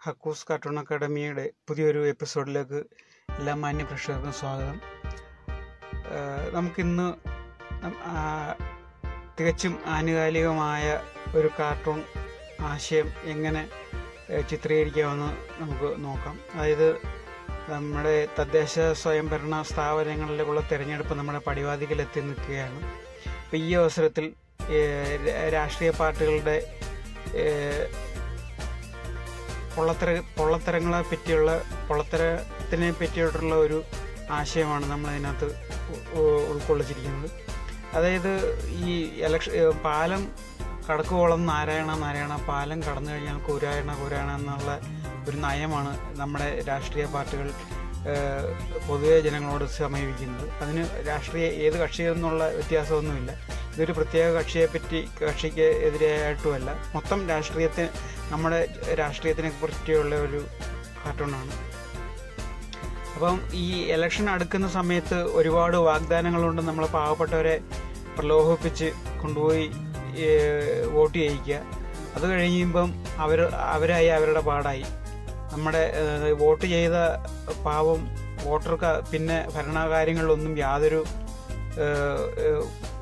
ഹക്കൂസ് cartoon അക്കാഡമിയുടെ പുതിയൊരു എപ്പിസോഡിലേക്ക് എല്ലാ മാന്യ പ്രേക്ഷകർക്കും സ്വാഗതം ഏഹ് നമുക്കിന്ന് നം- ആ, തികച്ചും ആനുകാലികമായ ഒരു കാർട്ടൂൺ ആശയം എങ്ങനെ ഏഹ് ചിത്രീകരിക്കാമെന്ന് നമുക്ക് നോക്കാം അതായത് നമ്മുടെ തദ്ദേശ സ്വയംഭരണ സ്ഥാപനങ്ങളിലേക്കുള്ള തിരഞ്ഞെടുപ്പ് നമ്മുടെ പടിവാതിക്കൽ എത്തി നിൽക്കുകയാണ് അപ്പോൾ ഈ അവസരത്തിൽ ഏഹ് രാ- രാഷ്ട്രീയ പാർട്ടികളുടെ ഏഹ് പൊള്ളത്തര പൊള്ളത്തരങ്ങളെ പറ്റിയുള്ള പൊള്ളത്തരത്തിനെ പറ്റിയിട്ടുള്ള ഒരു ആശയമാണ് നമ്മൾ അതിനകത്ത് ഉ- ഉ- ഉൾക്കൊള്ളിച്ചിരിക്കുന്നത് അതായത് ഈ ഇലക്ഷൻ പാലം കടക്കുവോളം നാരായണ നാരായണ പാലം കടന്നു കഴിഞ്ഞാൽ കുരായണ കുരായണ എന്നുള്ള ഒരു നയമാണ് നമ്മുടെ രാഷ്ട്രീയ പാർട്ടികൾ ഏഹ്, പൊതുവെ ജനങ്ങളോട് സമീപിക്കുന്നത് അതിന് രാഷ്ട്രീയ ഏത് കക്ഷിയെന്നുള്ള വ്യത്യാസമൊന്നുമില്ല ഇതൊരു പ്രത്യേക കക്ഷിയെ പറ്റി കക്ഷിക്ക് എതിരായിട്ടുമല്ല മൊത്തം രാഷ്ട്രീയത്തെ നമ്മുടെ രാഷ്ട്രീയത്തിനെ പറ്റിയുള്ള ഒരു കാർട്ടൂണാണ് അപ്പം ഈ ഇലക്ഷൻ അടുക്കുന്ന സമയത്ത് ഒരുപാട് വാഗ്ദാനങ്ങളുണ്ട് നമ്മളെ പാവപ്പെട്ടവരെ പ്രലോഭിപ്പിച്ച് കൊണ്ടുപോയി ഏഹ്, വോട്ട് ചെയ്യിക്കുക അത് കഴിയുമ്പം അവർ അവരായി അവരുടെ പാടായി നമ്മുടെ ഏഹ്, വോട്ട് ചെയ്ത പാവം വോട്ടർക്ക് പിന്നെ ഭരണകാര്യങ്ങളിലൊന്നും യാതൊരു ഏഹ്, ഏഹ്,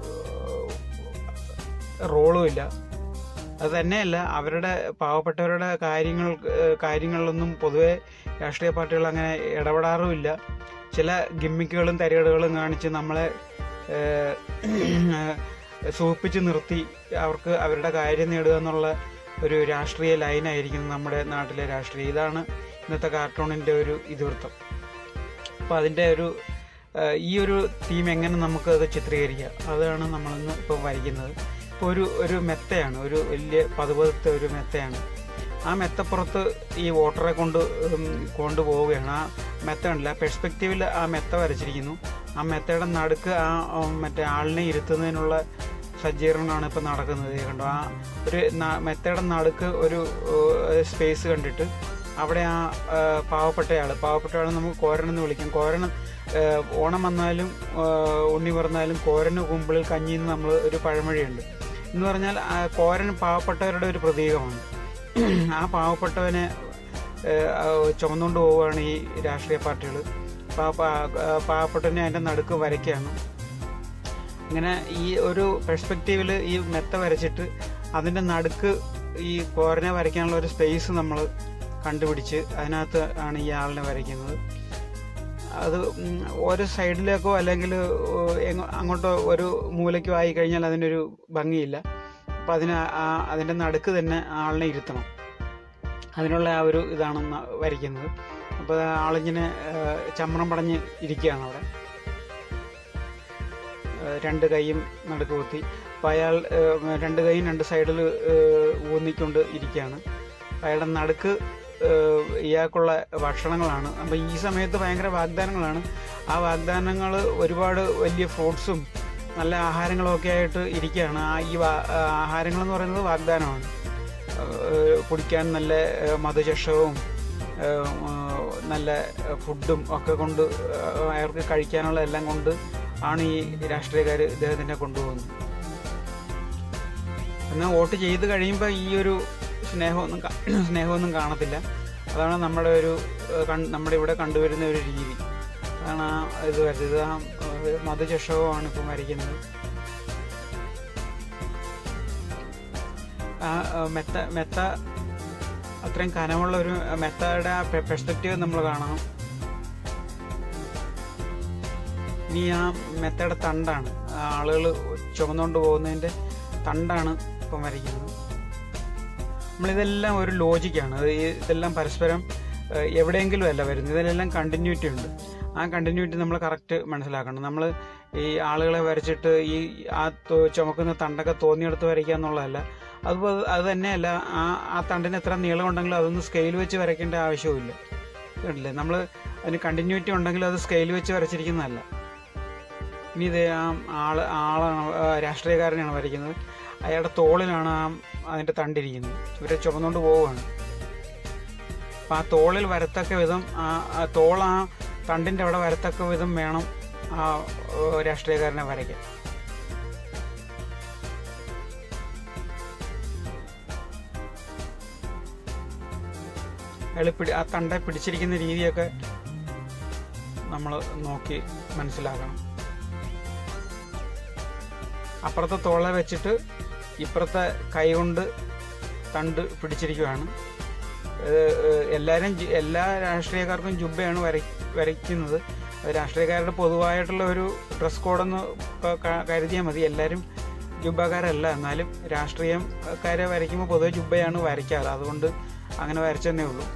റോളും ഇല്ല അത് തന്നെയല്ല അവരുടെ പാവപ്പെട്ടവരുടെ കാര്യങ്ങൾ ഏഹ് കാര്യങ്ങളിലൊന്നും പൊതുവെ രാഷ്ട്രീയ പാർട്ടികൾ അങ്ങനെ ഇടപെടാറുമില്ല ചില ഗിമ്മിക്കുകളും തരികടകളും കാണിച്ച് നമ്മളെ ഏഹ്, ഏഹ്, സൂപ്പിച്ച് നിർത്തി അവർക്ക് അവരുടെ കാര്യം നേടുക എന്നുള്ള ഒരു രാഷ്ട്രീയ ലൈനായിരിക്കും നമ്മുടെ നാട്ടിലെ രാഷ്ട്രീയം ഇതാണ് ഇന്നത്തെ കാർട്ടൂണിൻ്റെ ഒരു ഇതിവൃത്തം അപ്പോൾ അതിൻ്റെ ഒരു ഏഹ്, ഈ ഒരു തീം എങ്ങനെ നമുക്ക് അത് ചിത്രീകരിക്കാം അതാണ് നമ്മളിന്ന് ഇപ്പോൾ വരയ്ക്കുന്നത് ഇപ്പോൾ ഒരു ഒരു മെത്തയാണ് ഒരു വലിയ പതുപതുത്ത ഒരു മെത്തയാണ് ആ മെത്തപ്പുറത്ത് ഈ വോട്ടറെ കൊണ്ട് ഉം, കൊണ്ടുപോവുകയാണ് ആ മെത്ത ഉണ്ടല്ല പെർസ്പെക്റ്റീവിൽ ആ മെത്ത വരച്ചിരിക്കുന്നു ആ മെത്തയുടെ നടുക്ക് ആ ഉം, മറ്റേ ആളിനെ ഇരുത്തുന്നതിനുള്ള സജ്ജീകരണമാണ് ഇപ്പോൾ നടക്കുന്നത് ഇത് കണ്ടോ ആ ഒരു ന- മെത്തയുടെ നടുക്ക് ഒരു സ്പേസ് കണ്ടിട്ട് അവിടെ ആ ആ, പാവപ്പെട്ടയാൾ പാവപ്പെട്ടയാൾ നമുക്ക് കോരൻ എന്ന് വിളിക്കാം കോരൻ ആ, ഓണം വന്നാലും ആ, ഉണ്ണി പറഞ്ഞാലും കോരന് കുമ്പിളിൽ കഞ്ഞിന്ന് നമ്മൾ ഒരു പഴമൊഴിയുണ്ട് എന്ന് പറഞ്ഞാൽ ആ കോരൻ പാവപ്പെട്ടവരുടെ ഒരു പ്രതീകമാണ് ആ പാവപ്പെട്ടവനെ ഏഹ്, ആ, ചുമന്നുകൊണ്ട് പോവുകയാണ് ഈ രാഷ്ട്രീയ പാർട്ടികൾ പാവപ്പെട്ടവനെ അതിൻ്റെ നടുക്ക് വരയ്ക്കുകയാണ് ഇങ്ങനെ ഈ ഒരു പെർസ്പെക്റ്റീവിൽ ഈ മെത്ത വരച്ചിട്ട് അതിൻ്റെ നടുക്ക് ഈ കോരനെ വരയ്ക്കാനുള്ള ഒരു സ്പേസ് നമ്മൾ കണ്ടുപിടിച്ച് അതിനകത്ത് ആണ് ഈ ആളിനെ വരയ്ക്കുന്നത് അത് ഉം, ഒരു സൈഡിലേക്കോ അല്ലെങ്കിൽ എങ്ങോ- അങ്ങോട്ടോ ഒരു മൂലയ്ക്കോ ആയി കഴിഞ്ഞാൽ അതിനൊരു ഭംഗിയില്ല അപ്പം അതിന് ആ- അതിൻ്റെ നടുക്ക് തന്നെ ആളിനെ ഇരുത്തണം അതിനുള്ള ആ ഒരു ഇതാണ് ന- വരയ്ക്കുന്നത് അപ്പോൾ ആളിങ്ങനെ ഏഹ്, ചമ്രം പടഞ്ഞ് ഇരിക്കുകയാണ് അവിടെ ഏഹ്, രണ്ട് കൈയും നടുക്ക് കുത്തി അപ്പോൾ അയാൾ ഏഹ്, രണ്ട് കൈയും രണ്ട് സൈഡിൽ ഊന്നിക്കൊണ്ട് ഇരിക്കുകയാണ് അയാളുടെ നടുക്ക് ഏഹ്, ഇയാൾക്കുള്ള ഭക്ഷണങ്ങളാണ് അപ്പം ഈ സമയത്ത് ഭയങ്കര വാഗ്ദാനങ്ങളാണ് ആ വാഗ്ദാനങ്ങൾ ഒരുപാട് വലിയ ഫ്രൂട്ട്സും നല്ല ആഹാരങ്ങളും ഒക്കെ ആയിട്ട് ഇരിക്കുകയാണ് ആ ഈ വാ- ആഹാരങ്ങൾ എന്ന് പറയുന്നത് വാഗ്ദാനമാണ് ഏഹ്, കുടിക്കാൻ നല്ല ഏഹ്, മധുചഷവും ഏഹ്, ഏഹ്, നല്ല ഫുഡും ഒക്കെ കൊണ്ട് ഏഹ്, അയാൾക്ക് കഴിക്കാനുള്ള എല്ലാം കൊണ്ട് ആണ് ഈ രാഷ്ട്രീയക്കാർ ഇദ്ദേഹത്തിനെ കൊണ്ടുപോകുന്നത് എന്നാൽ വോട്ട് ചെയ്ത് കഴിയുമ്പോൾ ഈ ഒരു സ്നേഹമൊന്നും കാ- സ്നേഹമൊന്നും കാണത്തില്ല അതാണ് നമ്മുടെ ഒരു ഏഹ്, കൺ- നമ്മുടെ ഇവിടെ കണ്ടുവരുന്ന ഒരു രീതി അതാണ് ആ ഇത് വരുന്നത് ആ ഏഹ്, മധുചഷവുമാണ് ഇപ്പം വരയ്ക്കുന്നത് ആ ഏഹ്, മെത്ത മെത്ത അത്രയും കനമുള്ള ഒരു മെത്തയുടെ ആ പെർസ്പെക്റ്റീവ് നമ്മൾ കാണണം ഇനി ആ മെത്തയുടെ തണ്ടാണ് ആളുകൾ ചുമന്നുകൊണ്ട് പോകുന്നതിൻ്റെ തണ്ടാണ് ഇപ്പം വരയ്ക്കുന്നത് നമ്മളിതെല്ലാം ഒരു ലോജിക്കാണ് അത് ഈ ഇതെല്ലാം പരസ്പരം ഏഹ്, എവിടെയെങ്കിലും അല്ല വരുന്നത് ഇതിലെല്ലാം കണ്ടിന്യൂറ്റി ഉണ്ട് ആ കണ്ടിന്യൂറ്റി നമ്മൾ കറക്റ്റ് മനസ്സിലാക്കണം നമ്മൾ ഈ ആളുകളെ വരച്ചിട്ട് ഈ ആ തോ- ചുമക്കുന്ന തണ്ടൊക്കെ തോന്നിയെടുത്ത് വരയ്ക്കുക എന്നുള്ളതല്ല അതുപോലെ അത് തന്നെയല്ല ആ ആ തണ്ടിന് എത്ര നീളം ഉണ്ടെങ്കിലും അതൊന്ന് സ്കെയിൽ വെച്ച് വരയ്ക്കേണ്ട ആവശ്യവുമില്ല കണ്ടില്ലേ നമ്മൾ അതിന് കണ്ടിന്യൂറ്റി ഉണ്ടെങ്കിൽ അത് സ്കെയിൽ വെച്ച് വരച്ചിരിക്കുന്നതല്ല ഇനി ഇത് ആ ആള് ആളാണ് ആ, രാഷ്ട്രീയക്കാരനെയാണ് വരയ്ക്കുന്നത് അയാളുടെ തോളിലാണ് ആ അതിൻ്റെ തണ്ടിരിക്കുന്നത് ഇവരെ ചുമന്നുകൊണ്ട് പോവുകയാണ് അപ്പം ആ തോളിൽ വരത്തക്ക വിധം ആ ആ തോൾ ആ തണ്ടിൻ്റെ അവിടെ വരത്തക്ക വിധം വേണം ആ ഓ, രാഷ്ട്രീയക്കാരനെ വരയ്ക്കാൻ അയാൾ പിടി ആ തണ്ട പിടിച്ചിരിക്കുന്ന രീതിയൊക്കെ നമ്മൾ നോക്കി മനസ്സിലാക്കണം അപ്പുറത്തെ തോള വെച്ചിട്ട് ഇപ്പുറത്തെ കൈ കൊണ്ട് തണ്ട് പിടിച്ചിരിക്കുകയാണ് ഏഹ് ഏഹ് എല്ലാവരും ജി- എല്ലാ രാഷ്ട്രീയക്കാർക്കും ജുബയാണ് വര വരയ്ക്കുന്നത് അത് രാഷ്ട്രീയക്കാരുടെ പൊതുവായിട്ടുള്ള ഒരു ഡ്രസ് കോഡെന്ന് ക- ക- കരുതിയാൽ മതി എല്ലാവരും ജുബക്കാരല്ല എന്നാലും രാഷ്ട്രീയക്കാരെ വരയ്ക്കുമ്പോൾ പൊതുവെ ജുബയാണ് വരയ്ക്കാറ് അതുകൊണ്ട് അങ്ങനെ വരച്ചതന്നേ ഉള്ളൂ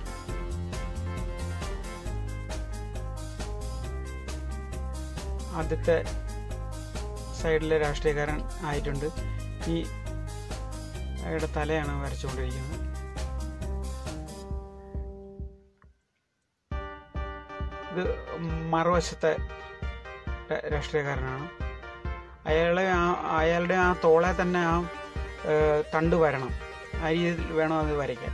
ആദ്യത്തെ സൈഡിലെ രാഷ്ട്രീയക്കാരൻ ആയിട്ടുണ്ട് ഈ അയാളുടെ തലയാണ് വരച്ചുകൊണ്ടിരിക്കുന്നത് ഇത് മറുവശത്തെ ര- രാഷ്ട്രീയക്കാരനാണ് അയാളെ ആ അയാളുടെ ആ തോളെ തന്നെ ആ ഏഹ്, തണ്ട് വരണം ആ രീതിയിൽ വേണം അത് വരയ്ക്കാൻ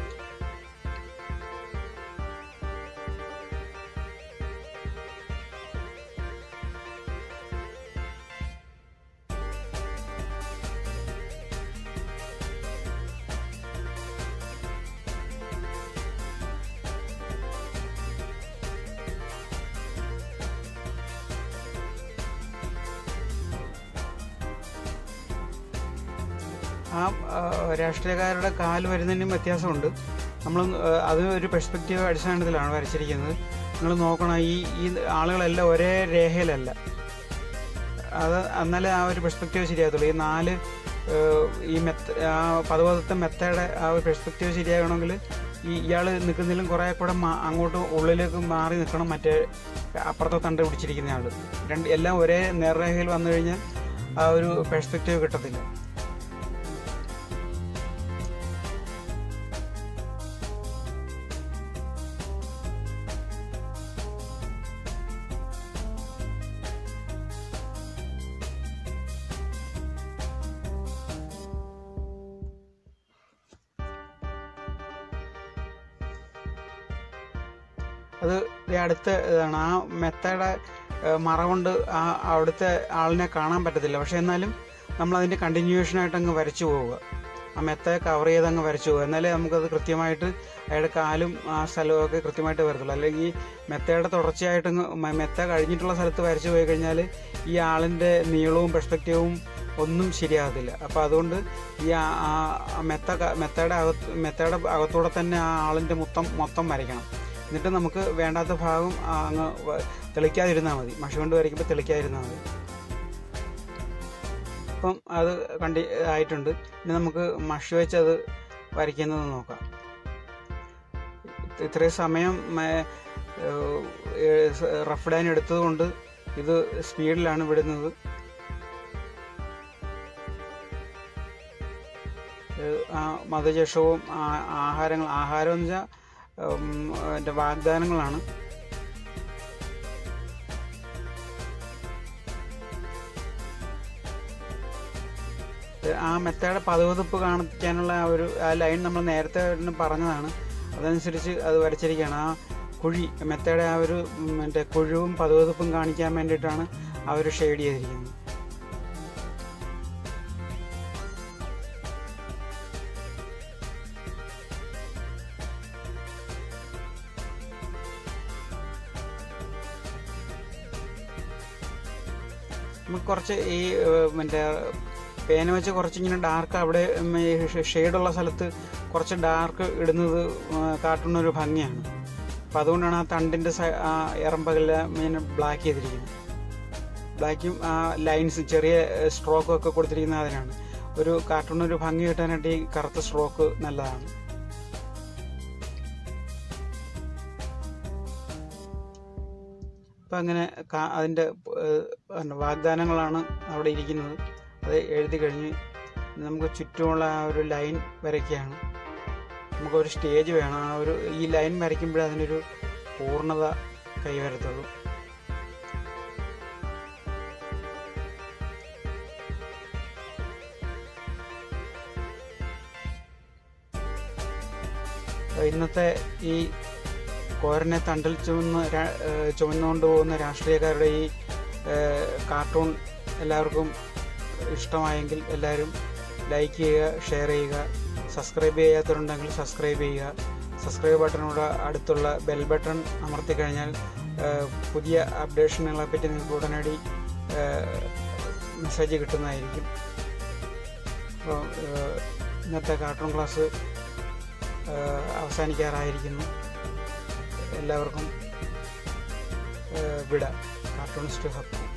ആ ആ, രാഷ്ട്രീയക്കാരുടെ കാല് വരുന്നതിനും വ്യത്യാസമുണ്ട് നമ്മൾ അത് ഒരു പെർസ്പെക്റ്റീവ് അടിസ്ഥാനത്തിലാണ് വരച്ചിരിക്കുന്നത് നിങ്ങൾ നോക്കണം ഈ ഈ ആളുകളെല്ലാം ഒരേ രേഖയിലല്ല അത് എന്നാലേ ആ ഒരു പെർസ്പെക്റ്റീവ് ശരിയാകത്തുള്ളൂ ഈ നാല് ഏഹ്, ഈ മെത്ത ആ പദപഥത്തെ മെത്തയുടെ ആ ഒരു പെർസ്പെക്റ്റീവ് ശരിയാകണമെങ്കിൽ ഈ ഇയാൾ നിൽക്കുന്നതിലും കുറേ കൂടെ മാ- അങ്ങോട്ട് ഉള്ളിലേക്ക് മാറി നിൽക്കണം മറ്റേ അപ്പുറത്തെ തണ്ട് പിടിച്ചിരിക്കുന്ന ആൾ രണ്ട് എല്ലാം ഒരേ നേർരേഖയിൽ വന്നു കഴിഞ്ഞാൽ ആ ഒരു പെർസ്പെക്റ്റീവ് കിട്ടത്തില്ല അത് ദേ അടുത്ത ഇതാണ് ആ മെത്തയുടെ ഏഹ്, മറ കൊണ്ട് ആ അവിടുത്തെ ആളിനെ കാണാൻ പറ്റത്തില്ല പക്ഷെ എന്നാലും നമ്മൾ അതിൻ്റെ കണ്ടിന്യൂവേഷൻ ആയിട്ട് അങ്ങ് വരച്ചു പോവുക ആ മെത്തയെ കവർ ചെയ്ത് അങ്ങ് വരച്ചു പോകുക എന്നാലേ നമുക്കത് കൃത്യമായിട്ട് അയാളുടെ കാലും ആ സ്ഥലവും ഒക്കെ കൃത്യമായിട്ട് വരത്തുള്ളൂ അല്ലെങ്കിൽ മെത്തയുടെ തുടർച്ചയായിട്ട് അങ്ങ് മ- മെത്ത കഴിഞ്ഞിട്ടുള്ള സ്ഥലത്ത് വരച്ചു പോയി കഴിഞ്ഞാൽ ഈ ആളിൻ്റെ നീളവും പെർസ്പെക്റ്റീവും ഒന്നും ശരിയാകത്തില്ല അപ്പോൾ അതുകൊണ്ട് ഈ ആ- ആ- ആ മെത്ത ക- മെത്തയുടെ അകത്ത് മെത്തയുടെ അകത്തൂടെ തന്നെ ആ ആളിൻ്റെ മൊത്തം മൊത്തം വരയ്ക്കണം എന്നിട്ട് നമുക്ക് വേണ്ടാത്ത ഭാഗം ആ അങ്ങ് വ- തെളിക്കാതിരുന്നാൽ മതി മഷി കൊണ്ട് വരയ്ക്കുമ്പോൾ തെളിക്കാതിരുന്നാൽ മതി അപ്പം അത് കണ്ടി ആയിട്ടുണ്ട് ഇനി നമുക്ക് മഷി വെച്ച് അത് വരയ്ക്കുന്നത് നോക്കാം ഇത് ഇത്രയും സമയം റഫ് ഡാൻ എടുത്തത് കൊണ്ട് ഇത് സ്പീഡിലാണ് വിടുന്നത് ഏഹ് ആ മതചേഷവും ആ- ആഹാരങ്ങൾ ആഹാരം എന്ന് വെച്ചാൽ എൻ്റെ വാഗ്ദാനങ്ങളാണ് ഏഹ് ആ മെത്തയുടെ പതിവതിപ്പ് കാണിക്കാനുള്ള ആ ഒരു ആ ലൈൻ നമ്മൾ നേരത്തെ തന്നെ പറഞ്ഞതാണ് അതനുസരിച്ച് അത് വരച്ചിരിക്കുകയാണ് ആ കുഴി മെത്തയുടെ ആ ഒരു ഉം, മറ്റേ കുഴിവും പതിവതിപ്പും കാണിക്കാൻ വേണ്ടിയിട്ടാണ് ആ ഒരു ഷെയ്ഡ് ചെയ്തിരിക്കുന്നത് നമുക്ക് കുറച്ച് ഈ ഏഹ്, മറ്റേ പേന വെച്ച് കുറച്ച് ഇങ്ങനെ ഡാർക്ക് അവിടെ ഷെയ്ഡുള്ള സ്ഥലത്ത് കുറച്ച് ഡാർക്ക് ഇടുന്നത് കാട്ടുന്ന ഒരു ഭംഗിയാണ് അപ്പം അതുകൊണ്ടാണ് ആ തണ്ടിൻ്റെ ആ ഇറമ്പകെല്ലാം ഇങ്ങനെ ബ്ലാക്ക് ചെയ്തിരിക്കുന്നത് ബ്ലാക്കും ആ ലൈൻസ് ചെറിയ സ്ട്രോക്കും ഒക്കെ കൊടുത്തിരിക്കുന്നത് അതിനാണ് ഒരു കാർട്ടൂണിന് ഒരു ഭംഗി കിട്ടാനായിട്ട് ഈ കറുത്ത സ്ട്രോക്ക് നല്ലതാണ് അപ്പം അങ്ങനെ കാ- അതിൻ്റെ ഏഹ്, പിന്നെ വാഗ്ദാനങ്ങളാണ് അവിടെ ഇരിക്കുന്നത് അത് എഴുതി കഴിഞ്ഞ് നമുക്ക് ചുറ്റുമുള്ള ആ ഒരു ലൈൻ വരയ്ക്കുകയാണ് നമുക്കൊരു സ്റ്റേജ് വേണം ആ ഒരു ഈ ലൈൻ വരയ്ക്കുമ്പോഴേ അതിനൊരു പൂർണ്ണത കൈവരത്തുള്ളൂ അപ്പോൾ ഇന്നത്തെ ഈ കോരനെ തണ്ടിൽ ചുമന്ന് രാ- ഏഹ് ചുമന്നുകൊണ്ട് പോകുന്ന രാഷ്ട്രീയക്കാരുടെ ഈ ഏഹ് കാർട്ടൂൺ എല്ലാവർക്കും ഇഷ്ടമായെങ്കിൽ എല്ലാവരും ലൈക്ക് ചെയ്യുക ഷെയർ ചെയ്യുക സബ്സ്ക്രൈബ് ചെയ്യാത്തവരുണ്ടെങ്കിൽ സബ്സ്ക്രൈബ് ചെയ്യുക സബ്സ്ക്രൈബ് ബട്ടനോട് അടുത്തുള്ള ബെൽ ബട്ടൺ അമർത്തി കഴിഞ്ഞാൽ ഏഹ്, പുതിയ അപ്ഡേഷനുകളെ പറ്റി നിങ്ങൾക്ക് ഉടനടി ഏഹ്, മെസ്സേജ് കിട്ടുന്നതായിരിക്കും അപ്പോൾ ഏഹ്, ഇന്നത്തെ കാർട്ടൂൺ ക്ലാസ് ഏഹ്, അവസാനിക്കാറായിരിക്കുന്നു എല്ലാവർക്കും ഏഹ്, വിട കാർട്ടൂണിസ്റ്റ് ഹബ്